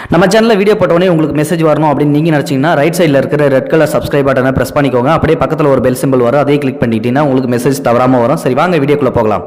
நம்ம சேனலில் வீடியோ போட்டோடனே உங்களுக்கு மெசேஜ் வரணும் அப்படின்னு நீங்கள் நினச்சிங்கன்னா ரைட் சைடில் இருக்கிற ரெட் கலர் சப்ஸ்கிரைப் பட்டனை ப்ரெஸ் பண்ணிக்கோங்க அப்படியே பக்கத்தில் ஒரு பெல் சிம்பிள் வரும் அதையும் கிளிக் பண்ணிட்டீங்கன்னா உங்களுக்கு மெசேஜ் தவறாமல் வரும் சரி வாங்க வீடியோக்குள்ளே போகலாம்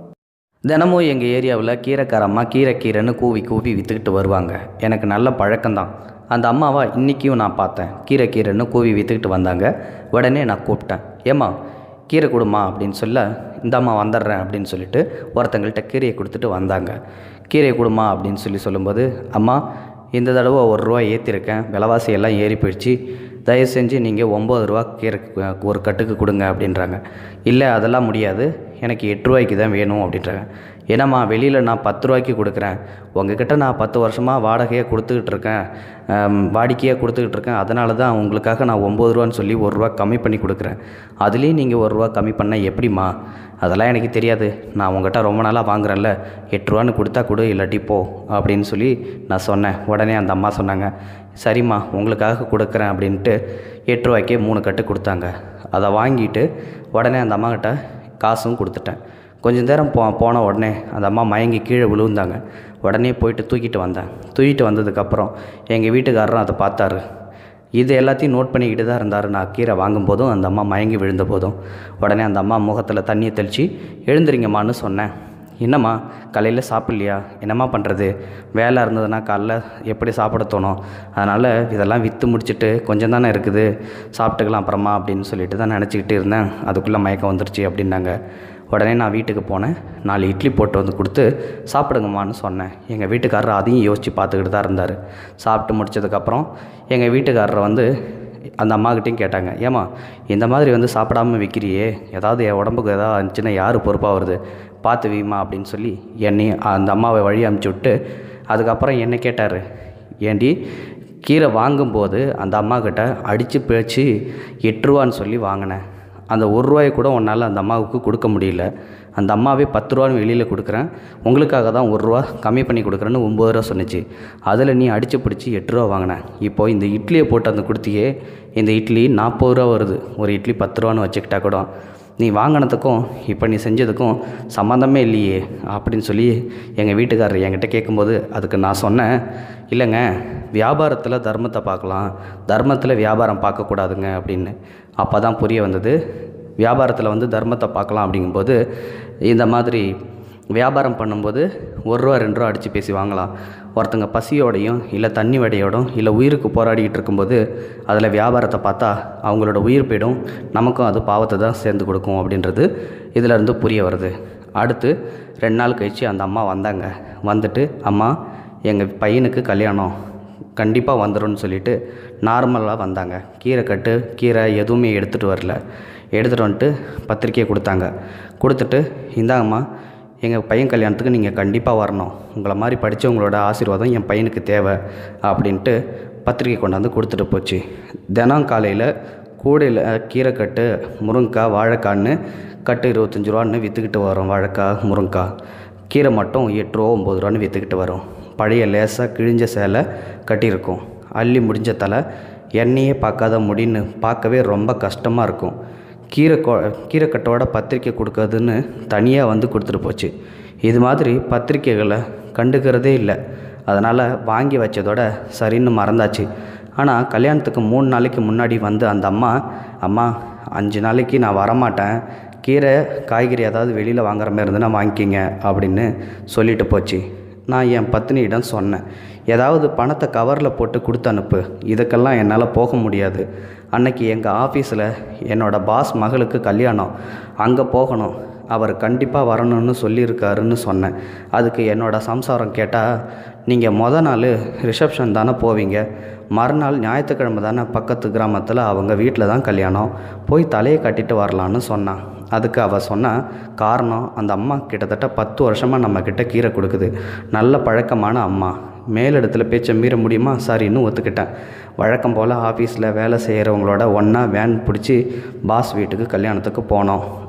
தினமும் எங்கள் ஏரியாவில் கீரைக்காரம்மா கீரை கீரைன்னு கூவி கூவி விற்றுக்கிட்டு வருவாங்க எனக்கு நல்ல பழக்கம்தான் அந்த அம்மாவை இன்றைக்கும் நான் பார்த்தேன் கீரை கீரைன்னு கூவி விற்றுக்கிட்டு வந்தாங்க உடனே நான் கூப்பிட்டேன் ஏம்மா கீரை கொடுமா அப்படின்னு சொல்ல இந்த அம்மா வந்துடுறேன் அப்படின்னு சொல்லிட்டு ஒருத்தங்கள்ட்ட கீரையை கொடுத்துட்டு வந்தாங்க கீரையை கொடுமா அப்படின்னு சொல்லி சொல்லும்போது அம்மா இந்த தடவை ஒரு ரூபா ஏற்றிருக்கேன் விலைவாசி எல்லாம் ஏறி போயிடுச்சு தயவு செஞ்சு நீங்கள் ஒம்பது ரூபா கீரை ஒரு கட்டுக்கு கொடுங்க அப்படின்றாங்க இல்லை அதெல்லாம் முடியாது எனக்கு எட்டு ரூபாய்க்கு தான் வேணும் அப்படின்றாங்க ஏன்னாம்மா வெளியில் நான் பத்து ரூபாய்க்கு கொடுக்குறேன் உங்ககிட்ட நான் பத்து வருஷமாக வாடகையை கொடுத்துக்கிட்டு இருக்கேன் ஆம், வாடிக்கையாக கொடுத்துக்கிட்டு இருக்கேன் அதனால தான் உங்களுக்காக நான் ஒம்பது ரூபான்னு சொல்லி ஒரு ரூபா கம்மி பண்ணி கொடுக்குறேன் அதுலேயும் நீங்கள் ஒரு ரூபா கம்மி பண்ணால் எப்படிம்மா அதெல்லாம் எனக்கு தெரியாது நான் உங்ககிட்ட ரொம்ப நாளாக வாங்குறேன்ல எட்டு ரூபான்னு கொடுத்தா கொடு இல்லாட்டி போ அப்படின்னு சொல்லி நான் சொன்னேன் உடனே அந்த அம்மா சொன்னாங்க சரிம்மா உங்களுக்காக கொடுக்குறேன் அப்படின்ட்டு எட்டு ரூபாய்க்கே மூணு கட்டு கொடுத்தாங்க அதை வாங்கிட்டு உடனே அந்த அம்மாக்கிட்ட காசும் கொடுத்துட்டேன் கொஞ்ச நேரம் போ போன உடனே அந்த அம்மா மயங்கி கீழே விழுந்தாங்க உடனே போயிட்டு தூக்கிட்டு வந்தேன் தூக்கிட்டு வந்ததுக்கப்புறம் எங்கள் வீட்டுக்காரரும் அதை பார்த்தாரு இது எல்லாத்தையும் நோட் பண்ணிக்கிட்டு தான் இருந்தார் நான் கீரை வாங்கும்போதும் அந்த அம்மா மயங்கி விழுந்த போதும் உடனே அந்த அம்மா முகத்தில் தண்ணியை தெளித்து எழுந்துறீங்கம்மான்னு சொன்னேன் என்னம்மா காலையில் சாப்பிட்லையா என்னம்மா பண்ணுறது வேலை இருந்ததுன்னா காலைல எப்படி சாப்பிட தோணும் அதனால் இதெல்லாம் விற்று முடிச்சுட்டு கொஞ்சம் தானே இருக்குது சாப்பிட்டுக்கலாம் அப்புறமா அப்படின்னு சொல்லிட்டு தான் நினச்சிக்கிட்டு இருந்தேன் அதுக்குள்ளே மயக்கம் வந்துருச்சு அப்படின்னாங்க உடனே நான் வீட்டுக்கு போனேன் நாலு இட்லி போட்டு வந்து கொடுத்து சாப்பிடுங்கம்மான்னு சொன்னேன் எங்கள் வீட்டுக்காரர் அதையும் யோசித்து பார்த்துக்கிட்டு தான் இருந்தார் சாப்பிட்டு முடிச்சதுக்கப்புறம் எங்கள் வீட்டுக்காரரை வந்து அந்த அம்மாக்கிட்டையும் கேட்டாங்க ஏம்மா இந்த மாதிரி வந்து சாப்பிடாம விற்கிறியே ஏதாவது என் உடம்புக்கு ஏதாவது இருந்துச்சுன்னா யார் பொறுப்பாக வருது பார்த்து வீமா அப்படின்னு சொல்லி என்னையும் அந்த அம்மாவை வழி அமுச்சு விட்டு அதுக்கப்புறம் என்னை கேட்டார் ஏண்டி கீரை வாங்கும்போது அந்த அம்மாக்கிட்ட அடித்து பிழைச்சி எட்டு ரூபான்னு சொல்லி வாங்கினேன் அந்த ஒரு ரூபாயை கூட உன்னால் அந்த அம்மாவுக்கு கொடுக்க முடியல அந்த அம்மாவே பத்து ரூபான்னு வெளியில் கொடுக்குறேன் உங்களுக்காக தான் ஒரு ரூபா கம்மி பண்ணி கொடுக்குறேன்னு ஒம்பது ரூபா சொன்னிச்சு அதில் நீ அடித்து பிடிச்சி எட்டு ரூபா வாங்கினேன் இப்போ இந்த இட்லியை போட்டு அந்த கொடுத்தியே இந்த இட்லி நாற்பது ரூபா வருது ஒரு இட்லி பத்து ரூபான்னு வச்சுக்கிட்டா கூட நீ வாங்கினதுக்கும் இப்போ நீ செஞ்சதுக்கும் சம்மந்தமே இல்லையே அப்படின்னு சொல்லி எங்கள் வீட்டுக்காரர் என்கிட்ட கேட்கும்போது அதுக்கு நான் சொன்னேன் இல்லைங்க வியாபாரத்தில் தர்மத்தை பார்க்கலாம் தர்மத்தில் வியாபாரம் பார்க்கக்கூடாதுங்க அப்படின்னு அப்போ தான் புரிய வந்தது வியாபாரத்தில் வந்து தர்மத்தை பார்க்கலாம் அப்படிங்கும்போது இந்த மாதிரி வியாபாரம் பண்ணும்போது ஒரு ரூபா ரெண்டு ரூபா அடித்து பேசி வாங்கலாம் ஒருத்தங்க பசியோடையும் இல்லை தண்ணி வடையோடும் இல்லை உயிருக்கு போராடிக்கிட்டு இருக்கும்போது அதில் வியாபாரத்தை பார்த்தா அவங்களோட உயிர் போயிடும் நமக்கும் அது பாவத்தை தான் சேர்ந்து கொடுக்கும் அப்படின்றது இதில் இருந்து புரிய வருது அடுத்து ரெண்டு நாள் கழித்து அந்த அம்மா வந்தாங்க வந்துட்டு அம்மா எங்கள் பையனுக்கு கல்யாணம் கண்டிப்பாக வந்துடும்னு சொல்லிட்டு நார்மலாக வந்தாங்க கீரை கட்டு கீரை எதுவுமே எடுத்துகிட்டு வரல எடுத்துகிட்டு வந்துட்டு பத்திரிக்கையை கொடுத்தாங்க கொடுத்துட்டு இந்தாங்கம்மா எங்கள் பையன் கல்யாணத்துக்கு நீங்கள் கண்டிப்பாக வரணும் உங்களை மாதிரி படித்தவங்களோட ஆசீர்வாதம் என் பையனுக்கு தேவை அப்படின்ட்டு பத்திரிக்கை கொண்டாந்து கொடுத்துட்டு போச்சு தினம் காலையில் கூடையில் கீரைக்கட்டு முருங்கைக்காய் வாழைக்கான்னு கட்டு இருபத்தஞ்சி ரூபான்னு விற்றுக்கிட்டு வரோம் வாழைக்காய் முருங்கைக்காய் கீரை மட்டும் எட்டு ரூபா ஒம்பது ரூபான்னு விற்றுக்கிட்டு வரும் பழைய லேசாக கிழிஞ்ச சேலை கட்டியிருக்கும் அள்ளி முடிஞ்ச தலை எண்ணெயே பார்க்காத முடின்னு பார்க்கவே ரொம்ப கஷ்டமாக இருக்கும் கீரை கொ கீரைக்கட்டோட பத்திரிக்கை கொடுக்கறதுன்னு தனியாக வந்து கொடுத்துட்டு போச்சு இது மாதிரி பத்திரிக்கைகளை கண்டுக்கிறதே இல்லை அதனால் வாங்கி வச்சதோட சரின்னு மறந்தாச்சு ஆனால் கல்யாணத்துக்கு மூணு நாளைக்கு முன்னாடி வந்து அந்த அம்மா அம்மா அஞ்சு நாளைக்கு நான் வரமாட்டேன் கீரை காய்கறி ஏதாவது வெளியில் வாங்குற மாதிரி இருந்ததுன்னா வாங்கிக்கிங்க அப்படின்னு சொல்லிட்டு போச்சு நான் என் பத்னியிடம் சொன்னேன் ஏதாவது பணத்தை கவரில் போட்டு கொடுத்து அனுப்பு இதுக்கெல்லாம் என்னால் போக முடியாது அன்னைக்கு எங்கள் ஆஃபீஸில் என்னோட பாஸ் மகளுக்கு கல்யாணம் அங்கே போகணும் அவர் கண்டிப்பாக வரணும்னு சொல்லியிருக்காருன்னு சொன்னேன் அதுக்கு என்னோட சம்சாரம் கேட்டால் நீங்கள் மொத நாள் ரிசப்ஷன் தானே போவீங்க மறுநாள் ஞாயிற்றுக்கிழமை தானே பக்கத்து கிராமத்தில் அவங்க வீட்டில் தான் கல்யாணம் போய் தலையை கட்டிட்டு வரலான்னு சொன்னான் அதுக்கு அவள் சொன்னா காரணம் அந்த அம்மா கிட்டத்தட்ட பத்து வருஷமாக நம்மக்கிட்ட கீரை கொடுக்குது நல்ல பழக்கமான அம்மா மேலிடத்துல பேச்சை மீற முடியுமா சரின்னு ஒத்துக்கிட்டேன் வழக்கம் போல் ஆஃபீஸில் வேலை செய்கிறவங்களோட ஒன்றா வேன் பிடிச்சி பாஸ் வீட்டுக்கு கல்யாணத்துக்கு போனோம்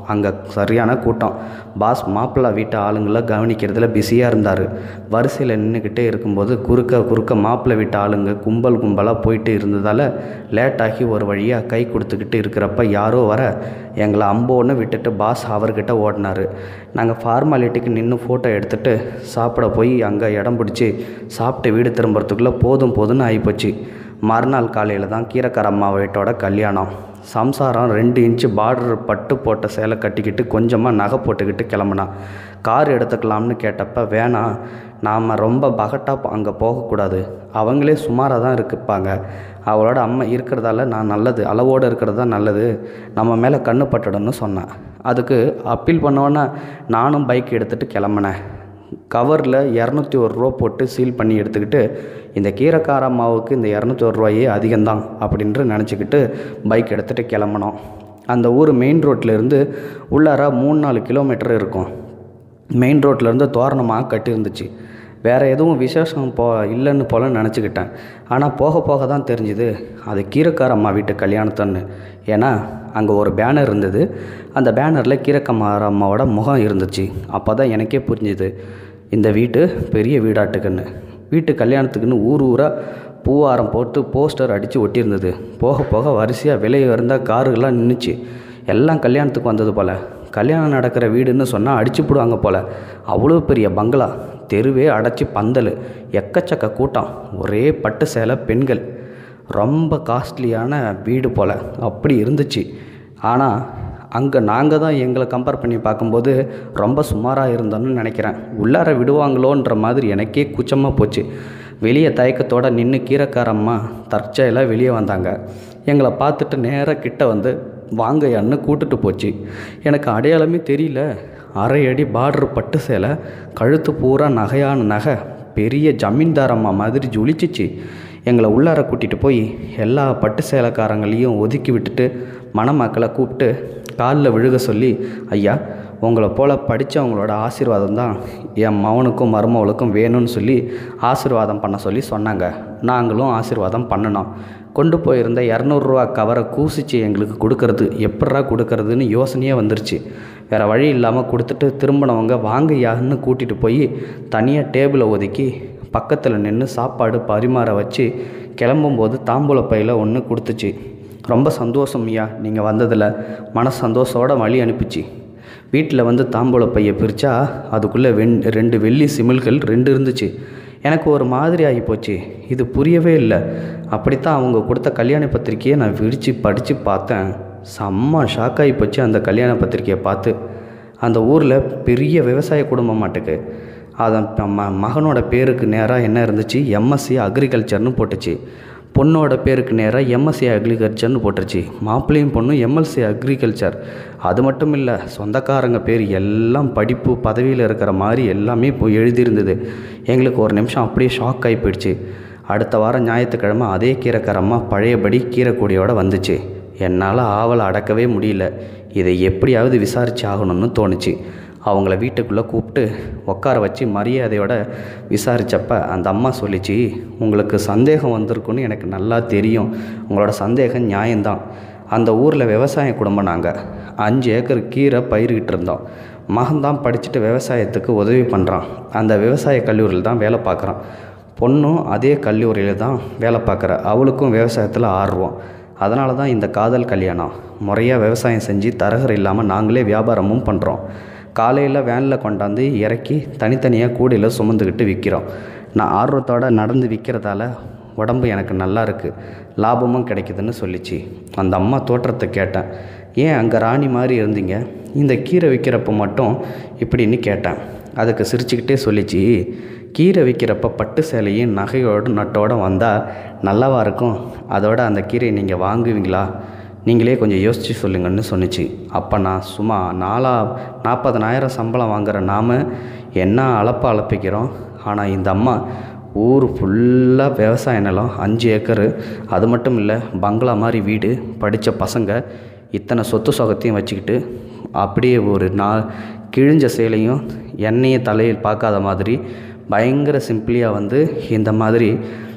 அங்கே சரியான கூட்டம் பாஸ் மாப்பிள்ளை வீட்டு ஆளுங்களை கவனிக்கிறதுல பிஸியாக இருந்தார் வரிசையில் நின்றுக்கிட்டே இருக்கும்போது குறுக்க குறுக்க மாப்பிள்ளை வீட்டு ஆளுங்க கும்பல் கும்பலாக போயிட்டு இருந்ததால் லேட்டாகி ஒரு வழியாக கை கொடுத்துக்கிட்டு இருக்கிறப்ப யாரோ வர எங்களை அம்போன்னு விட்டுட்டு பாஸ் அவர்கிட்ட ஓடினார் நாங்கள் ஃபார்மாலிட்டிக்கு நின்று ஃபோட்டோ எடுத்துகிட்டு சாப்பிட போய் அங்கே இடம் பிடிச்சி சாப்பிட்டு வீடு திரும்புறதுக்குள்ளே போதும் போதும்னு ஆகிப்போச்சு மறுநாள் காலையில் தான் கீரைக்கார அம்மா வீட்டோட கல்யாணம் சம்சாரம் ரெண்டு இன்ச்சு பார்டர் பட்டு போட்ட சேலை கட்டிக்கிட்டு கொஞ்சமாக நகை போட்டுக்கிட்டு கிளம்புனான் கார் எடுத்துக்கலாம்னு கேட்டப்ப வேணாம் நாம் ரொம்ப பகட்டாக அங்கே போகக்கூடாது அவங்களே சுமாராக தான் இருக்குப்பாங்க அவளோட அம்மா இருக்கிறதால நான் நல்லது அளவோடு இருக்கிறது தான் நல்லது நம்ம மேலே கண்ணு பட்டுடும்னு சொன்னேன் அதுக்கு அப்பீல் பண்ணோன்னே நானும் பைக் எடுத்துகிட்டு கிளம்புனேன் கவரில் இரநூத்தி ஒரு ரூபா போட்டு சீல் பண்ணி எடுத்துக்கிட்டு இந்த கீரைக்கார அம்மாவுக்கு இந்த இரநூத்தி ஒரு ரூபாயே அதிகம்தான் அப்படின்ட்டு நினச்சிக்கிட்டு பைக் எடுத்துகிட்டு கிளம்பினோம் அந்த ஊர் மெயின் ரோட்லேருந்து உள்ளார மூணு நாலு கிலோமீட்டர் இருக்கும் மெயின் ரோட்லேருந்து தோரணமாக கட்டியிருந்துச்சு வேறு எதுவும் விசேஷம் போ இல்லைன்னு போல நினச்சிக்கிட்டேன் ஆனால் போக போக தான் தெரிஞ்சுது அது கீரைக்கார அம்மா வீட்டு கல்யாணத்தன்னு ஏன்னா அங்கே ஒரு பேனர் இருந்தது அந்த பேனரில் கீரைக்கம்மார அம்மாவோட முகம் இருந்துச்சு அப்போ தான் எனக்கே புரிஞ்சுது இந்த வீட்டு பெரிய வீடாட்டுக்குன்னு வீட்டு கல்யாணத்துக்குன்னு ஊர் ஊராக பூவாரம் போட்டு போஸ்டர் அடித்து ஒட்டியிருந்தது போக போக வரிசையாக விலை உயர்ந்த காருகள்லாம் நின்றுச்சு எல்லாம் கல்யாணத்துக்கு வந்தது போல் கல்யாணம் நடக்கிற வீடுன்னு சொன்னால் அடிச்சு போடுவாங்க போல் அவ்வளோ பெரிய பங்களா தெருவே அடைச்சி பந்தல் எக்கச்சக்க கூட்டம் ஒரே பட்டு சேலை பெண்கள் ரொம்ப காஸ்ட்லியான வீடு போல் அப்படி இருந்துச்சு ஆனால் அங்கே நாங்கள் தான் எங்களை கம்பேர் பண்ணி பார்க்கும்போது ரொம்ப சுமாராக இருந்தோன்னு நினைக்கிறேன் உள்ளார விடுவாங்களோன்ற மாதிரி எனக்கே கூச்சமாக போச்சு வெளியே தயக்கத்தோட நின்று கீரைக்காரம்மா தற்செயலாக வெளியே வந்தாங்க எங்களை பார்த்துட்டு நேராக கிட்ட வந்து வாங்கய்யான்னு கூட்டுட்டு போச்சு எனக்கு அடையாளமே தெரியல அரை அடி பார்டர் பட்டு சேலை கழுத்து பூரா நகையான நகை பெரிய ஜமீன்தாரம்மா மாதிரி ஜொலிச்சிச்சு எங்களை உள்ளார கூட்டிகிட்டு போய் எல்லா பட்டு சேலைக்காரங்களையும் ஒதுக்கி விட்டுட்டு மணமக்களை கூப்பிட்டு காலில் விழுக சொல்லி ஐயா உங்களை போல் படித்தவங்களோட ஆசீர்வாதம் தான் என் மவனுக்கும் மருமவளுக்கும் வேணும்னு சொல்லி ஆசீர்வாதம் பண்ண சொல்லி சொன்னாங்க நாங்களும் ஆசீர்வாதம் பண்ணினோம் கொண்டு போயிருந்த இரநூறுவா கவரை கூசிச்சு எங்களுக்கு கொடுக்கறது எப்பட்றா கொடுக்கறதுன்னு யோசனையே வந்துருச்சு வேறு வழி இல்லாமல் கொடுத்துட்டு திரும்பினவங்க வாங்கய்யான்னு கூட்டிகிட்டு போய் தனியாக டேபிளை ஒதுக்கி பக்கத்தில் நின்று சாப்பாடு பரிமாற வச்சு கிளம்பும்போது தாம்பூல பையில் ஒன்று கொடுத்துச்சு ரொம்ப சந்தோஷம் ஐயா நீங்கள் வந்ததில் மன சந்தோஷத்தோட வழி அனுப்பிச்சு வீட்டில் வந்து தாம்பூல பையை பிரித்தா அதுக்குள்ளே வெண் ரெண்டு வெள்ளி சிமிழ்கள் ரெண்டு இருந்துச்சு எனக்கு ஒரு மாதிரி ஆகிப்போச்சு இது புரியவே இல்லை அப்படித்தான் அவங்க கொடுத்த கல்யாண பத்திரிக்கையை நான் விரித்து படித்து பார்த்தேன் செம்ம ஷாக் ஆகி போச்சு அந்த கல்யாண பத்திரிக்கையை பார்த்து அந்த ஊரில் பெரிய விவசாய குடும்பம் மாட்டுக்கு அதன் ம மகனோட பேருக்கு நேராக என்ன இருந்துச்சு எம்எஸ்சி அக்ரிகல்ச்சர்னு போட்டுச்சு பொண்ணோட பேருக்கு நேராக எம்எஸ்சி அக்ரிகல்ச்சர்னு போட்டுருச்சு மாப்பிள்ளையும் பொண்ணும் எம்எல்சி அக்ரிகல்ச்சர் அது மட்டும் இல்லை சொந்தக்காரங்க பேர் எல்லாம் படிப்பு பதவியில் இருக்கிற மாதிரி எல்லாமே இப்போ எழுதியிருந்தது எங்களுக்கு ஒரு நிமிஷம் அப்படியே ஷாக் ஆகி போயிடுச்சு அடுத்த வாரம் ஞாயிற்றுக்கிழமை அதே கீரைக்காரம்மா பழையபடி கீரைக்கூடியோட வந்துச்சு என்னால் ஆவலை அடக்கவே முடியல இதை எப்படியாவது விசாரிச்சு ஆகணும்னு தோணுச்சு அவங்கள வீட்டுக்குள்ளே கூப்பிட்டு உட்கார வச்சு மரியாதையோட விசாரித்தப்ப அந்த அம்மா சொல்லிச்சு உங்களுக்கு சந்தேகம் வந்திருக்குன்னு எனக்கு நல்லா தெரியும் உங்களோட சந்தேகம் நியாயம்தான் அந்த ஊரில் விவசாய குடும்பம் நாங்கள் அஞ்சு ஏக்கர் கீரை பயிர்கிட்டு இருந்தோம் மகன்தான் படிச்சுட்டு விவசாயத்துக்கு உதவி பண்ணுறான் அந்த விவசாய கல்லூரியில் தான் வேலை பார்க்குறான் பொண்ணும் அதே கல்லூரியில் தான் வேலை பார்க்குற அவளுக்கும் விவசாயத்தில் ஆர்வம் அதனால தான் இந்த காதல் கல்யாணம் முறையாக விவசாயம் செஞ்சு தரகர் இல்லாமல் நாங்களே வியாபாரமும் பண்ணுறோம் காலையில் வேனில் கொண்டாந்து இறக்கி தனித்தனியாக கூடையில் சுமந்துக்கிட்டு விற்கிறோம் நான் ஆர்வத்தோடு நடந்து விற்கிறதால உடம்பு எனக்கு நல்லா இருக்குது லாபமும் கிடைக்குதுன்னு சொல்லிச்சு அந்த அம்மா தோற்றத்தை கேட்டேன் ஏன் அங்கே ராணி மாதிரி இருந்தீங்க இந்த கீரை விற்கிறப்ப மட்டும் இப்படின்னு கேட்டேன் அதுக்கு சிரிச்சுக்கிட்டே சொல்லிச்சு கீரை விற்கிறப்ப பட்டு சேலையும் நகையோடு நட்டோடு வந்தால் நல்லாவா இருக்கும் அதோட அந்த கீரையை நீங்கள் வாங்குவீங்களா நீங்களே கொஞ்சம் யோசித்து சொல்லுங்கன்னு சொன்னிச்சு அப்போ நான் சும்மா நாலா நாற்பதனாயிரம் சம்பளம் வாங்குற நாம் என்ன அளப்பா அளப்பிக்கிறோம் ஆனால் இந்த அம்மா ஊர் ஃபுல்லாக விவசாய நிலம் அஞ்சு ஏக்கரு அது மட்டும் இல்லை பங்களா மாதிரி வீடு படித்த பசங்க இத்தனை சொத்து சொகத்தையும் வச்சுக்கிட்டு அப்படியே ஒரு நா கிழிஞ்ச சேலையும் எண்ணெயை தலையில் பார்க்காத மாதிரி பயங்கர சிம்பிளியாக வந்து இந்த மாதிரி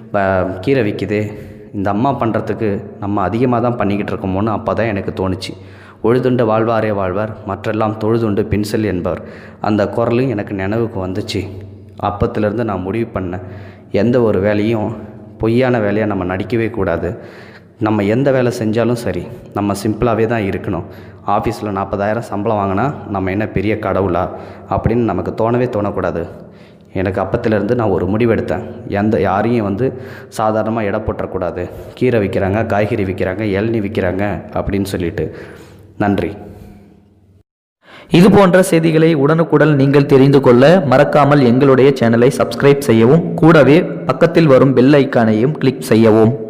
ப- கீரை விற்கிதே இந்த அம்மா பண்ணுறதுக்கு நம்ம அதிகமாக தான் பண்ணிக்கிட்டு இருக்கோமோன்னு அப்போ தான் எனக்கு தோணுச்சு உழுதுண்டு வாழ்வாரே வாழ்வார் மற்றெல்லாம் தொழுதுண்டு பின்செல் என்பவர் அந்த குரலும் எனக்கு நினைவுக்கு வந்துச்சு அப்பத்திலேருந்து நான் முடிவு பண்ணேன் எந்த ஒரு வேலையும் பொய்யான வேலையாக நம்ம நடிக்கவே கூடாது நம்ம எந்த வேலை செஞ்சாலும் சரி நம்ம சிம்பிளாகவே தான் இருக்கணும் ஆஃபீஸில் நாற்பதாயிரம் சம்பளம் வாங்கினா நம்ம என்ன பெரிய கடவுளா அப்படின்னு நமக்கு தோணவே தோணக்கூடாது எனக்கு அப்பத்திலேருந்து நான் ஒரு முடிவெடுத்தேன் எந்த யாரையும் வந்து சாதாரணமாக எடை போட்டுறக்கூடாது கீரை விற்கிறாங்க காய்கறி விற்கிறாங்க இளநீ விற்கிறாங்க அப்படின்னு சொல்லிட்டு நன்றி இது போன்ற செய்திகளை உடனுக்குடன் நீங்கள் தெரிந்து கொள்ள மறக்காமல் எங்களுடைய சேனலை சப்ஸ்கிரைப் செய்யவும் கூடவே பக்கத்தில் வரும் பெல் ஐக்கானையும் கிளிக் செய்யவும்